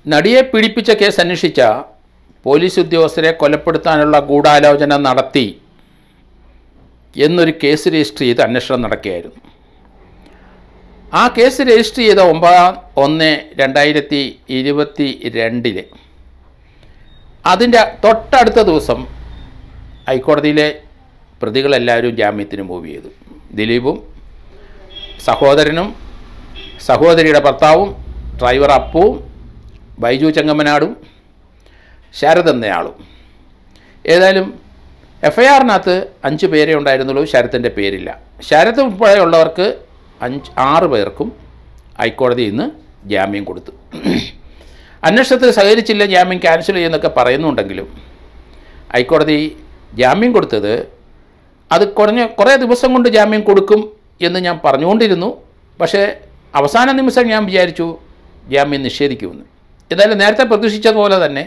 നടിയെ പീഡിപ്പിച്ച കേസ് അന്വേഷിച്ച പോലീസ് ഉദ്യോഗസ്ഥരെ കൊലപ്പെടുത്താനുള്ള ഗൂഢാലോചന നടത്തി എന്നൊരു കേസ് രജിസ്റ്റർ ചെയ്ത് അന്വേഷണം നടക്കുകയായിരുന്നു ആ കേസ് രജിസ്റ്റർ ചെയ്ത ഒമ്പതാം ഒന്ന് രണ്ടായിരത്തി ഇരുപത്തി രണ്ടില് അതിൻ്റെ തൊട്ടടുത്ത ദിവസം ഹൈക്കോടതിയിലെ പ്രതികളെല്ലാവരും ജാമ്യത്തിന് മൂവ് ചെയ്തു ദിലീപും സഹോദരനും സഹോദരിയുടെ ഭർത്താവും ഡ്രൈവർ അപ്പുവും ബൈജു ചെങ്ങമ്മനാടും ശരത് എന്നയാളും ഏതായാലും എഫ് ഐ ആറിനകത്ത് അഞ്ച് പേരേ ഉണ്ടായിരുന്നുള്ളൂ ശരത്തിൻ്റെ പേരില്ല ശരത് ഉൾപ്പെടെയുള്ളവർക്ക് അഞ്ച് ആറ് പേർക്കും ഹൈക്കോടതി ഇന്ന് ജാമ്യം കൊടുത്തു അന്വേഷണത്തിൽ സഹകരിച്ചില്ല ജാമ്യം ക്യാൻസൽ ചെയ്യുന്നൊക്കെ പറയുന്നുണ്ടെങ്കിലും ഹൈക്കോടതി ജാമ്യം കൊടുത്തത് അത് കുറഞ്ഞ കുറേ ദിവസം കൊണ്ട് ജാമ്യം കൊടുക്കും എന്ന് ഞാൻ പറഞ്ഞുകൊണ്ടിരുന്നു പക്ഷേ അവസാന നിമിഷം ഞാൻ വിചാരിച്ചു ജാമ്യം നിഷേധിക്കുമെന്ന് എന്തായാലും നേരത്തെ പ്രതീക്ഷിച്ചതുപോലെ തന്നെ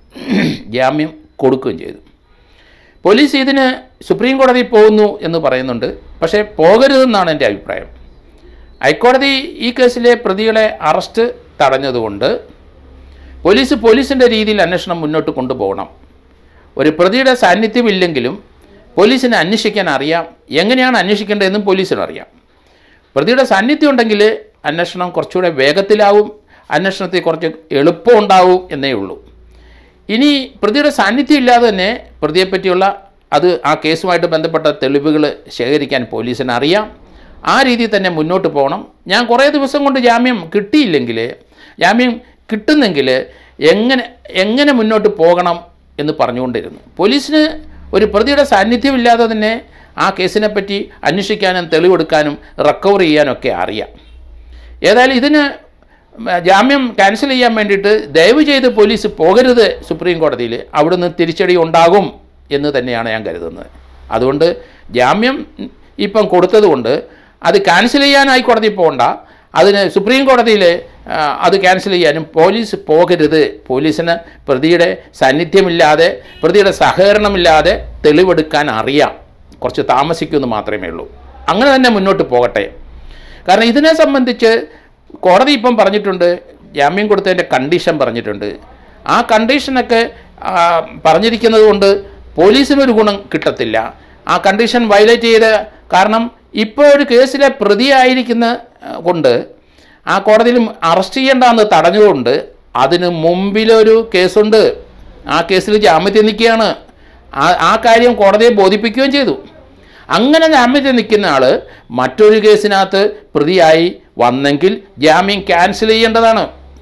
ജാമ്യം കൊടുക്കുകയും ചെയ്തു പോലീസ് ഇതിന് സുപ്രീം കോടതി പോകുന്നു എന്ന് പറയുന്നുണ്ട് പക്ഷേ പോകരുതെന്നാണ് എൻ്റെ അഭിപ്രായം ഹൈക്കോടതി ഈ കേസിലെ പ്രതികളെ അറസ്റ്റ് തടഞ്ഞതുകൊണ്ട് പോലീസ് പോലീസിൻ്റെ രീതിയിൽ അന്വേഷണം മുന്നോട്ട് കൊണ്ടുപോകണം ഒരു പ്രതിയുടെ സാന്നിധ്യമില്ലെങ്കിലും പോലീസിനെ അന്വേഷിക്കാൻ അറിയാം എങ്ങനെയാണ് അന്വേഷിക്കേണ്ടതെന്നും പോലീസിന് അറിയാം പ്രതിയുടെ സാന്നിധ്യം ഉണ്ടെങ്കിൽ അന്വേഷണം കുറച്ചുകൂടെ വേഗത്തിലാവും അന്വേഷണത്തിൽ കുറച്ച് എളുപ്പമുണ്ടാവും എന്നേ ഉള്ളൂ ഇനി പ്രതിയുടെ സാന്നിധ്യം ഇല്ലാതെ തന്നെ പ്രതിയെപ്പറ്റിയുള്ള അത് ആ കേസുമായിട്ട് ബന്ധപ്പെട്ട തെളിവുകൾ ശേഖരിക്കാൻ പോലീസിന് അറിയാം ആ രീതിയിൽ തന്നെ മുന്നോട്ട് പോകണം ഞാൻ കുറേ ദിവസം കൊണ്ട് ജാമ്യം കിട്ടിയില്ലെങ്കിൽ ജാമ്യം കിട്ടുന്നെങ്കിൽ എങ്ങനെ എങ്ങനെ മുന്നോട്ട് പോകണം എന്ന് പറഞ്ഞുകൊണ്ടിരുന്നു പോലീസിന് ഒരു പ്രതിയുടെ സാന്നിധ്യമില്ലാതെ തന്നെ ആ കേസിനെ പറ്റി അന്വേഷിക്കാനും തെളിവെടുക്കാനും റിക്കവർ ചെയ്യാനൊക്കെ അറിയാം ഏതായാലും ഇതിന് ജാമ്യം ക്യാൻസൽ ചെയ്യാൻ വേണ്ടിയിട്ട് ദയവ് ചെയ്ത് പോലീസ് പോകരുത് സുപ്രീം കോടതിയിൽ അവിടുന്ന് തിരിച്ചടി ഉണ്ടാകും എന്ന് തന്നെയാണ് ഞാൻ കരുതുന്നത് അതുകൊണ്ട് ജാമ്യം ഇപ്പം കൊടുത്തതുകൊണ്ട് അത് ക്യാൻസൽ ചെയ്യാനായി കോടതി പോകണ്ട അതിന് സുപ്രീം കോടതിയിൽ അത് ക്യാൻസൽ ചെയ്യാനും പോലീസ് പോകരുത് പോലീസിന് പ്രതിയുടെ സാന്നിധ്യമില്ലാതെ പ്രതിയുടെ സഹകരണമില്ലാതെ തെളിവെടുക്കാൻ അറിയാം കുറച്ച് താമസിക്കുമെന്ന് മാത്രമേ ഉള്ളൂ അങ്ങനെ തന്നെ മുന്നോട്ട് പോകട്ടെ കാരണം ഇതിനെ സംബന്ധിച്ച് കോടതി ഇപ്പം പറഞ്ഞിട്ടുണ്ട് ജാമ്യം കൊടുത്തതിൻ്റെ കണ്ടീഷൻ പറഞ്ഞിട്ടുണ്ട് ആ കണ്ടീഷനൊക്കെ ആ, പറഞ്ഞിരിക്കുന്നത് കൊണ്ട് പോലീസിനൊരു ഗുണം കിട്ടത്തില്ല ആ കണ്ടീഷൻ വയലേറ്റ് ചെയ്ത് കാരണം ഇപ്പോൾ ഒരു കേസിലെ പ്രതിയായിരിക്കുന്ന ആ, കൊണ്ട് ആ കോടതിയിൽ അറസ്റ്റ് ചെയ്യേണ്ടെന്ന് തടഞ്ഞുകൊണ്ട് അതിന് മുമ്പിലൊരു കേസുണ്ട് ആ കേസിൽ ജാമ്യത്തിൽ നിൽക്കുകയാണ് ആ ആ കാര്യം കോടതിയെ ബോധിപ്പിക്കുകയും ചെയ്തു അങ്ങനെ ജാമ്യത്തിൽ നിൽക്കുന്ന ആൾ മറ്റൊരു കേസിനകത്ത് പ്രതിയായി വന്നെങ്കിൽ ജാമ്യം ക്യാൻസൽ ചെയ്യേണ്ടതാണ്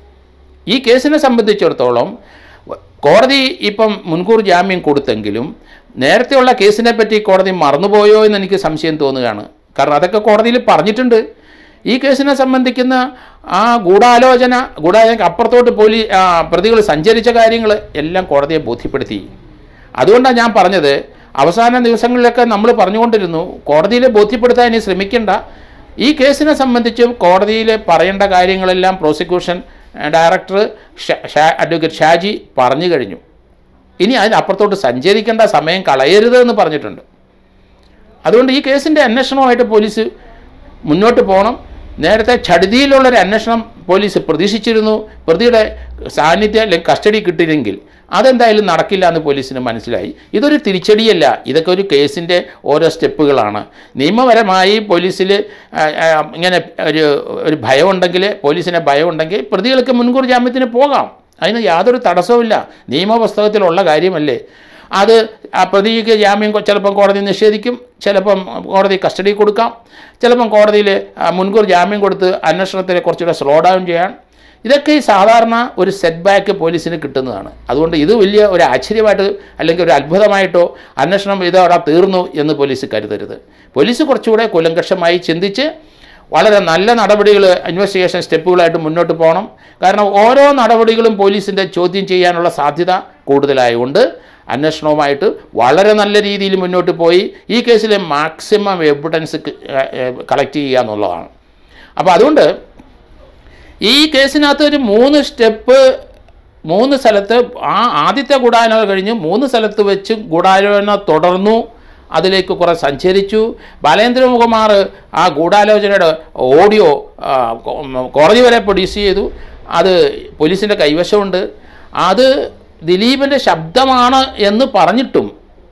ഈ കേസിനെ സംബന്ധിച്ചിടത്തോളം വ- കോടതി ഇപ്പം മുൻകൂർ ജാമ്യം കൊടുത്തെങ്കിലും നേരത്തെയുള്ള കേസിനെ പറ്റി കോടതി മറന്നുപോയോ എന്ന് എനിക്ക് സംശയം തോന്നുകയാണ് കാരണം അതൊക്കെ കോടതിയിൽ പറഞ്ഞിട്ടുണ്ട് ഈ കേസിനെ സംബന്ധിക്കുന്ന ആ ഗൂഢാലോചന ഗൂഢാലോചനയ്ക്ക് അപ്പുറത്തോട്ട് പോലീ പ്രതികൾ സഞ്ചരിച്ച കാര്യങ്ങൾ എല്ലാം കോടതിയെ ബോധ്യപ്പെടുത്തി അതുകൊണ്ടാണ് ഞാൻ പറഞ്ഞത് അവസാന ദിവസങ്ങളിലൊക്കെ നമ്മൾ പറഞ്ഞുകൊണ്ടിരുന്നു കോടതിയിൽ ബോധ്യപ്പെടുത്താൻ ഇനി ശ്രമിക്കേണ്ട ഈ കേസിനെ സംബന്ധിച്ച് കോടതിയിൽ പറയേണ്ട കാര്യങ്ങളെല്ലാം പ്രോസിക്യൂഷൻ ഏഹ്, ഡയറക്ടർ ഷാ- ഷാ- അഡ്വക്കേറ്റ് ഷാജി പറഞ്ഞു കഴിഞ്ഞു ഇനി അതിനപ്പുറത്തോട്ട് സഞ്ചരിക്കേണ്ട സമയം കളയരുത് എന്ന് പറഞ്ഞിട്ടുണ്ട് അതുകൊണ്ട് ഈ കേസിൻ്റെ അന്വേഷണവുമായിട്ട് പോലീസ് മുന്നോട്ട് പോകണം നേരത്തെ ഛടിതിയിലുള്ളൊരു അന്വേഷണം പോലീസ് പ്രതീക്ഷിച്ചിരുന്നു പ്രതിയുടെ സാന്നിധ്യം അല്ലെങ്കിൽ കസ്റ്റഡി കിട്ടിയില്ലെങ്കിൽ അതെന്തായാലും നടക്കില്ല എന്ന് പോലീസിന് മനസ്സിലായി ഇതൊരു തിരിച്ചടിയല്ല ഇതൊക്കെ ഒരു കേസിൻ്റെ ഓരോ സ്റ്റെപ്പുകളാണ് നിയമപരമായി പോലീസിൽ ആ, ആ, ഇങ്ങനെ ഒരു ഒരു ഭയമുണ്ടെങ്കിൽ പോലീസിന് ഭയമുണ്ടെങ്കിൽ പ്രതികൾക്ക് മുൻകൂർ ജാമ്യത്തിന് പോകാം അതിന് യാതൊരു തടസ്സവുമില്ല നിയമപുസ്തകത്തിലുള്ള കാര്യമല്ലേ അത് ആ പ്രതിക്ക് ജാമ്യം കൊ- ചിലപ്പം കോടതി നിഷേധിക്കും ചിലപ്പം കോടതി കസ്റ്റഡി കൊടുക്കാം ചിലപ്പം കോടതിയിൽ ആ, മുൻകൂർ ജാമ്യം കൊടുത്ത് അന്വേഷണത്തിൽ കുറച്ചുകൂടെ സ്ലോ ഡൗൺ ചെയ്യാൻ ഇതൊക്കെ ഈ സാധാരണ ഒരു സെറ്റ് ബാക്ക് പോലീസിന് കിട്ടുന്നതാണ് അതുകൊണ്ട് ഇത് വലിയ ഒരു ആശ്ചര്യമായിട്ട് അല്ലെങ്കിൽ ഒരു അത്ഭുതമായിട്ടോ അന്വേഷണം ഇതോടെ തീർന്നു എന്ന് പോലീസ് കരുതരുത് പോലീസ് കുറച്ചുകൂടെ കുലങ്കഷമായി ചിന്തിച്ച് വളരെ നല്ല നടപടികൾ ഇൻവെസ്റ്റിഗേഷൻ സ്റ്റെപ്പുകളായിട്ട് മുന്നോട്ട് പോകണം കാരണം ഓരോ നടപടികളും പോലീസിൻ്റെ ചോദ്യം ചെയ്യാനുള്ള സാധ്യത കൂടുതലായതുകൊണ്ട് അന്വേഷണവുമായിട്ട് വളരെ നല്ല രീതിയിൽ മുന്നോട്ട് പോയി ഈ കേസിലെ മാക്സിമം എവിഡൻസ് കളക്ട് ചെയ്യുക എന്നുള്ളതാണ് അപ്പോൾ അതുകൊണ്ട് ഈ കേസിനകത്ത് ഒരു മൂന്ന് സ്റ്റെപ്പ് മൂന്ന് സ്ഥലത്ത് ആ ആദ്യത്തെ ഗൂഢാലോചന കഴിഞ്ഞ് മൂന്ന് സ്ഥലത്ത് വെച്ച് ഗൂഢാലോചന തുടർന്നു അതിലേക്ക് കുറെ സഞ്ചരിച്ചു ബാലേന്ദ്രകുമാർ ആ ഗൂഢാലോചനയുടെ ഓഡിയോ ആ, കോ- കോടതി വരെ പ്രൊഡ്യൂസ് ചെയ്തു അത് പോലീസിൻ്റെ കൈവശമുണ്ട് അത് ദിലീപിൻ്റെ ശബ്ദമാണ് എന്ന് പറഞ്ഞിട്ടും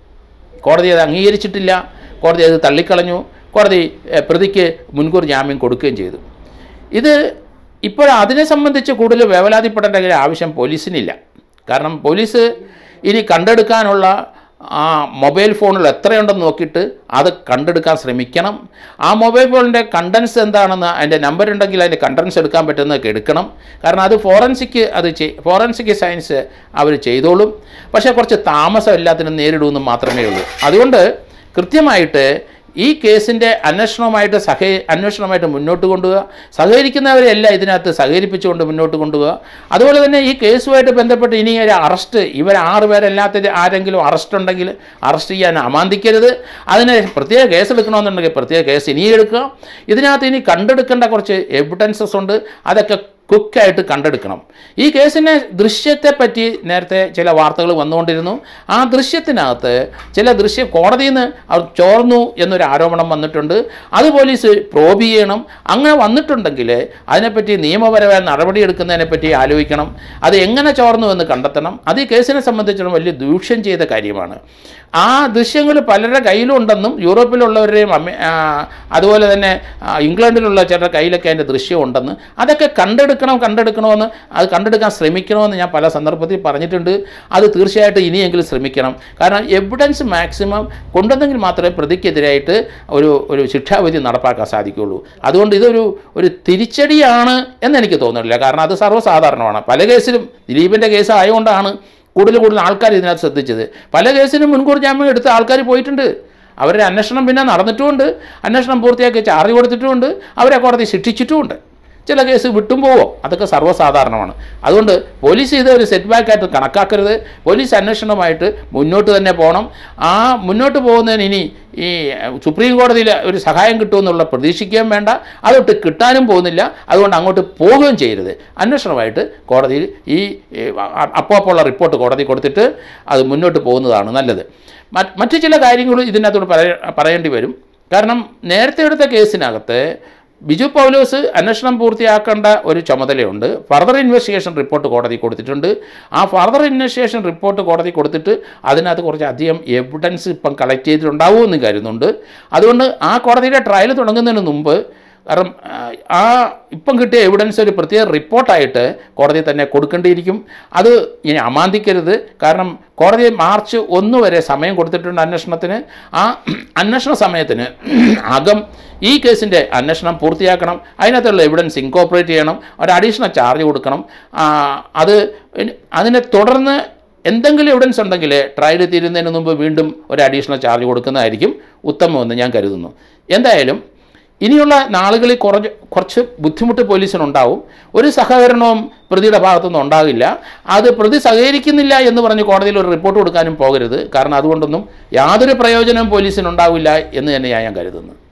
കോടതി അത് അംഗീകരിച്ചിട്ടില്ല കോടതി അത് തള്ളിക്കളഞ്ഞു കോടതി എഹ്, പ്രതിക്ക് മുൻകൂർ ജാമ്യം കൊടുക്കുകയും ചെയ്തു ഇത് ഇപ്പോൾ അതിനെ സംബന്ധിച്ച് കൂടുതൽ വേവലാതിപ്പെടേണ്ട ഒരു ആവശ്യം പോലീസിനില്ല കാരണം പോലീസ് ഇനി കണ്ടെടുക്കാനുള്ള ആ മൊബൈൽ ഫോണിൽ എത്രയുണ്ടെന്ന് നോക്കിയിട്ട് അത് കണ്ടെടുക്കാൻ ശ്രമിക്കണം ആ മൊബൈൽ ഫോണിൻ്റെ കണ്ടൻസ് എന്താണെന്ന് അതിൻ്റെ നമ്പർ ഉണ്ടെങ്കിൽ അതിൻ്റെ കണ്ടൻസ് എടുക്കാൻ പറ്റുന്നതൊക്കെ എടുക്കണം കാരണം അത് ഫോറൻസിക് അത് ചെയ് ഫോറൻസിക് സയൻസ് അവർ ചെയ്തോളും പക്ഷേ കുറച്ച് താമസം എല്ലാത്തിനും നേരിടുമെന്ന് മാത്രമേ ഉള്ളൂ അതുകൊണ്ട് കൃത്യമായിട്ട് ഈ കേസിൻ്റെ അന്വേഷണവുമായിട്ട് സഹ അന്വേഷണവുമായിട്ട് മുന്നോട്ട് കൊണ്ടുപോവുക സഹകരിക്കുന്നവരെല്ലാം ഇതിനകത്ത് സഹകരിപ്പിച്ചുകൊണ്ട് മുന്നോട്ട് കൊണ്ടുപോവുക അതുപോലെ തന്നെ ഈ കേസുമായിട്ട് ബന്ധപ്പെട്ട് ഇനി ഒരു അറസ്റ്റ് ഇവർ ആറ് പേരല്ലാത്ത ആരെങ്കിലും അറസ്റ്റ് ഉണ്ടെങ്കിൽ അറസ്റ്റ് ചെയ്യാൻ അമാന്തിക്കരുത് അതിന് പ്രത്യേക കേസ് എടുക്കണമെന്നുണ്ടെങ്കിൽ പ്രത്യേക കേസ് ഇനി എടുക്കുക ഇതിനകത്ത് ഇനി കണ്ടെടുക്കേണ്ട കുറച്ച് എവിഡൻസസ് ഉണ്ട് അതൊക്കെ ക്വിക്കായിട്ട് കണ്ടെടുക്കണം ഈ കേസിനെ ദൃശ്യത്തെ പറ്റി നേരത്തെ ചില വാർത്തകൾ വന്നുകൊണ്ടിരുന്നു ആ ദൃശ്യത്തിനകത്ത് ചില ദൃശ്യം കോടതിയിൽ നിന്ന് അവർ ചോർന്നു എന്നൊരു ആരോപണം വന്നിട്ടുണ്ട് അത് പോലീസ് പ്രോബ് ചെയ്യണം അങ്ങനെ വന്നിട്ടുണ്ടെങ്കിൽ അതിനെപ്പറ്റി നിയമപരമായ നടപടിയെടുക്കുന്നതിനെ പറ്റി ആലോചിക്കണം അത് എങ്ങനെ ചോർന്നു എന്ന് കണ്ടെത്തണം അത് ഈ കേസിനെ സംബന്ധിച്ചിടത്തോളം വലിയ ദൂഷ്യം ചെയ്ത കാര്യമാണ് ആ ദൃശ്യങ്ങൾ പലരുടെ കയ്യിലുണ്ടെന്നും യൂറോപ്പിലുള്ളവരുടെയും അമേ ആ, അതുപോലെ തന്നെ ആ, ഇംഗ്ലണ്ടിലുള്ള ചിലരുടെ കയ്യിലൊക്കെ അതിൻ്റെ ദൃശ്യം ഉണ്ടെന്ന് അതൊക്കെ കണ്ടെടുക്കണം കണ്ടെടുക്കണമെന്ന് അത് കണ്ടെടുക്കാൻ ശ്രമിക്കണമെന്ന് ഞാൻ പല സന്ദർഭത്തിൽ പറഞ്ഞിട്ടുണ്ട് അത് തീർച്ചയായിട്ടും ഇനിയെങ്കിലും ശ്രമിക്കണം കാരണം എവിഡൻസ് മാക്സിമം കൊണ്ടുവന്നെങ്കിൽ മാത്രമേ പ്രതിക്കെതിരായിട്ട് ഒരു ഒരു ശിക്ഷാവിധി നടപ്പാക്കാൻ സാധിക്കുകയുള്ളൂ അതുകൊണ്ട് ഇതൊരു ഒരു തിരിച്ചടിയാണ് എന്നെനിക്ക് തോന്നുന്നില്ല കാരണം അത് സർവ്വസാധാരണമാണ് പല കേസിലും ദിലീപിൻ്റെ കേസ് ആയതുകൊണ്ടാണ് കൂടുതൽ കൂടുതൽ ആൾക്കാർ ഇതിനകത്ത് ശ്രദ്ധിച്ചത് പല കേസിനും മുൻകൂർ ജാമ്യം എടുത്ത ആൾക്കാർ പോയിട്ടുണ്ട് അവരുടെ അന്വേഷണം പിന്നെ നടന്നിട്ടുമുണ്ട് അന്വേഷണം പൂർത്തിയാക്കി ചാർജ് കൊടുത്തിട്ടുമുണ്ട് അവരെ കോടതി ശിക്ഷിച്ചിട്ടുമുണ്ട് ചില കേസ് വിട്ടും പോവോ അതൊക്കെ സർവ്വസാധാരണമാണ് അതുകൊണ്ട് പോലീസ് ഇത് ഒരു സെറ്റ് ബാക്ക് ആയിട്ട് കണക്കാക്കരുത് പോലീസ് അന്വേഷണവുമായിട്ട് മുന്നോട്ട് തന്നെ പോകണം ആ മുന്നോട്ട് പോകുന്നതിന് ഇനി ഈ സുപ്രീം കോടതിയിൽ ഒരു സഹായം കിട്ടുമെന്നുള്ള പ്രതീക്ഷിക്കുകയും വേണ്ട അതൊട്ട് കിട്ടാനും പോകുന്നില്ല അതുകൊണ്ട് അങ്ങോട്ട് പോവുകയും ചെയ്യരുത് അന്വേഷണമായിട്ട് കോടതിയിൽ ഈ അപ്പോൾ അപ്പോൾ ഉള്ള റിപ്പോർട്ട് കോടതി കൊടുത്തിട്ട് അത് മുന്നോട്ട് പോകുന്നതാണ് നല്ലത് മറ്റ് മറ്റു ചില കാര്യങ്ങൾ ഇതിനകത്തോട് പറയ പറയേണ്ടി വരും കാരണം നേരത്തെ എടുത്ത കേസിനകത്ത് ബിജു പൗലോസ് അന്വേഷണം പൂർത്തിയാക്കേണ്ട ഒരു ചുമതലയുണ്ട് ഫർദർ ഇൻവെസ്റ്റിഗേഷൻ റിപ്പോർട്ട് കോടതി കൊടുത്തിട്ടുണ്ട് ആ ഫർദർ ഇൻവെസ്റ്റിഗേഷൻ റിപ്പോർട്ട് കോടതി കൊടുത്തിട്ട് അതിനകത്ത് കുറച്ച് അധികം എവിഡൻസ് ഇപ്പം കളക്ട് ചെയ്തിട്ടുണ്ടാവുമെന്ന് കരുതുന്നുണ്ട് അതുകൊണ്ട് ആ കോടതിയുടെ ട്രയൽ തുടങ്ങുന്നതിന് മുമ്പ് കാരണം ആ, ആ ഇപ്പം കിട്ടിയ എവിഡൻസ് ഒരു പ്രത്യേക റിപ്പോർട്ടായിട്ട് കോടതി തന്നെ കൊടുക്കേണ്ടിയിരിക്കും അത് ഇനി അമാന്തിക്കരുത് കാരണം കോടതി മാർച്ച് ഒന്ന് വരെ സമയം കൊടുത്തിട്ടുണ്ട് അന്വേഷണത്തിന് ആ അന്വേഷണ സമയത്തിന് അകം ഈ കേസിൻ്റെ അന്വേഷണം പൂർത്തിയാക്കണം അതിനകത്തുള്ള എവിഡൻസ് ഇൻകോപ്പറേറ്റ് ചെയ്യണം ഒരു അഡീഷണൽ ചാർജ് കൊടുക്കണം ആ, അത് ഇനി- അതിനെ തുടർന്ന് എന്തെങ്കിലും എവിഡൻസ് ഉണ്ടെങ്കിൽ ട്രയൽ തീരുന്നതിന് മുമ്പ് വീണ്ടും ഒരു അഡീഷണൽ ചാർജ് കൊടുക്കുന്നതായിരിക്കും ഉത്തമമെന്ന് ഞാൻ കരുതുന്നു എന്തായാലും ഇനിയുള്ള നാളുകളിൽ കുറച്ച് കുറച്ച് ബുദ്ധിമുട്ട് പോലീസിനുണ്ടാവും ഒരു സഹകരണവും പ്രതിയുടെ ഭാഗത്തുനിന്ന് ഉണ്ടാകില്ല അത് പ്രതി സഹകരിക്കുന്നില്ല എന്ന് പറഞ്ഞ് കോടതിയിൽ ഒരു റിപ്പോർട്ട് കൊടുക്കാനും പോകരുത് കാരണം അതുകൊണ്ടൊന്നും യാതൊരു പ്രയോജനവും പോലീസിനുണ്ടാവില്ല എന്ന് തന്നെയാണ് ഞാൻ കരുതുന്നത്